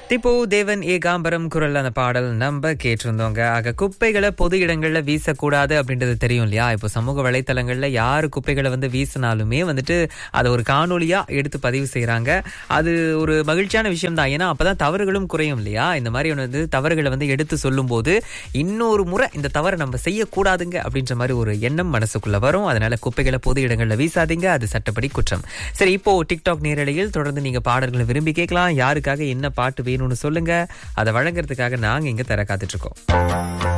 திப்பு தேவன் ஏகாம்பரம் குரல் அந்த பாடல் நம்ம கேட்டிருந்தோங்க ஆக குப்பைகளை பொது இடங்கள்ல வீசக்கூடாது அப்படின்றது தெரியும் இல்லையா இப்போ சமூக வலைத்தளங்கள்ல யாரு குப்பைகளை வந்து வீசினாலுமே வந்துட்டு அதை ஒரு காணொலியா எடுத்து பதிவு செய்யறாங்க அது ஒரு மகிழ்ச்சியான விஷயம் தான் ஏன்னா அப்பதான் தவறுகளும் குறையும் இல்லையா இந்த மாதிரி வந்து தவறுகளை வந்து எடுத்து சொல்லும் போது இன்னொரு முறை இந்த தவறை நம்ம செய்யக்கூடாதுங்க அப்படின்ற மாதிரி ஒரு எண்ணம் மனசுக்குள்ள வரும் அதனால குப்பைகளை பொது இடங்கள்ல வீசாதீங்க அது சட்டப்படி குற்றம் சரி இப்போ டிக்டாக் நேரலையில் தொடர்ந்து நீங்க பாடல்களை விரும்பி கேட்கலாம் யாருக்காக என்ன பாட்டு வேணும்னு சொல்லுங்க அதை வழங்குறதுக்காக நாங்க இங்க தர காத்துட்டு இருக்கோம்